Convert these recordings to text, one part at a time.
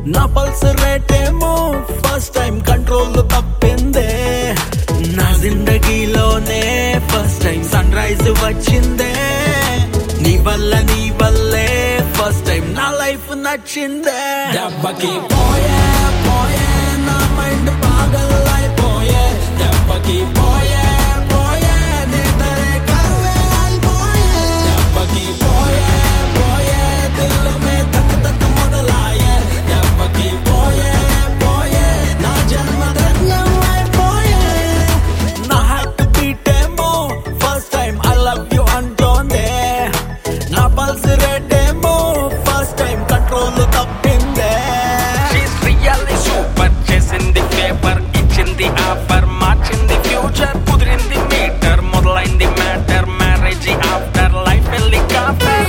నా pulse rate ఏమో first time control తప్పిందే నా జిందగీలోనే ఫస్ట్ టైం సన్ రైజ్ వచ్చిందే నీ వల్ల నీ వల్లే ఫస్ట్ టైం నా లైఫ్ నచ్చిందే దెబ్బకి పోయే పోయే నా మైండ్ పాగలైపోయే దెబ్బకి పోయే పోయే నేతరే కరువే అయిపోయే దెబ్బకి పోయే పోయే దిల్ మే తక్ తక్ మొదలాయే దెబ్బకి పోయే పోయే నా జన్మ ధన్యం అయిపోయే నా హార్ట్ బీట్ ఏమో first time I love you అంటోందే నా పల్స్ రేట్ ఏమో ఫస్ట్ టైం కంట్రోల్ తప్పిందే She's really super చేసింది పేపర్ ఇచ్చింది ఆఫర్ మార్చింది ఫ్యూచర్ కుదిరింది మీటర్ మొదలైంది మ్యాటర్ మ్యారేజ్ ఆఫ్టర్ లైఫ్ వెళ్ళి కాఫర్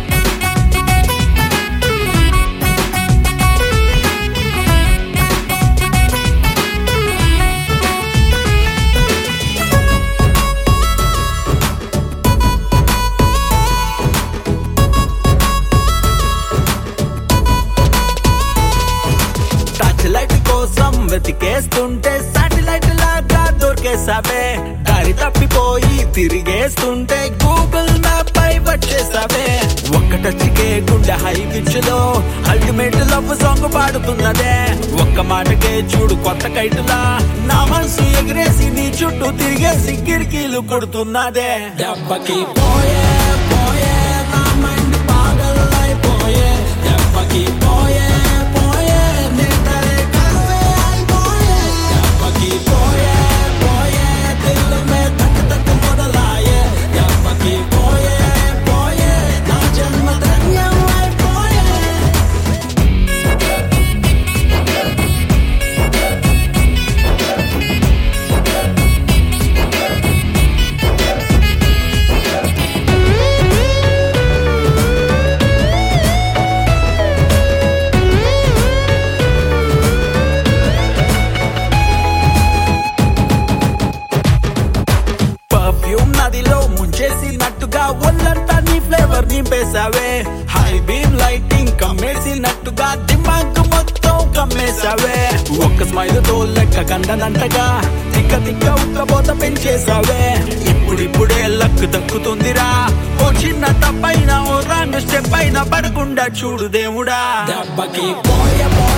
టచ్ లైట్ కోసం వెతికేస్తుంటే సాటిలైట్ లాగా దొరికేసావే దారి తప్పిపోయి తిరిగేస్తుంటే గూగుల్ మ్యాప్ పై వచ్చేసావే ఒక్క టచ్ కే గుండె హై పిచ్ లో అల్టిమేట్ లవ్ సాంగ్ పాడుతున్నదే ఒక్క మాటకే చూడు కొత్త కైటులా నా మనసు ఎగిరేసి నీ చుట్టూ తిరిగేసి కిరికీలు కొడుతున్నదే దెబ్బకి పోయే పోయే నా మైండ్ పాగలైపోయే దెబ్బకి పోయే పోయే నేతరే కరువే అయిపోయే దెబ్బకి పోయే పోయే దిల్ మే తక్ తక్ మొదలాయే దెబ్బకి పోయే పోయే నా జన్మ ధన్యం అయిపోయే పర్ఫ్యూమ్ నదిలో ముంచేసినట్టుగా ఒళ్ళంతా నీ ఫ్లేవర్ నింపేశావే హై బీమ్ లైటింగ్ కమ్మేసినట్టుగా దిమాగ్ మొత్తం కమ్మేశావే ఒక్క స్మైల్ తో లెక్క కందనంటగా తిక్క తిక్క ఉక్కబోత పెంచేశావే ఇప్పుడిప్పుడే లక్ దక్కుతుందిరా ఓ చిన్న తప్పైన ఓ రాంగ్ స్టెప్ అయినా పడకుండా చూడు దేవుడా దెబ్బకి పోయే పోయే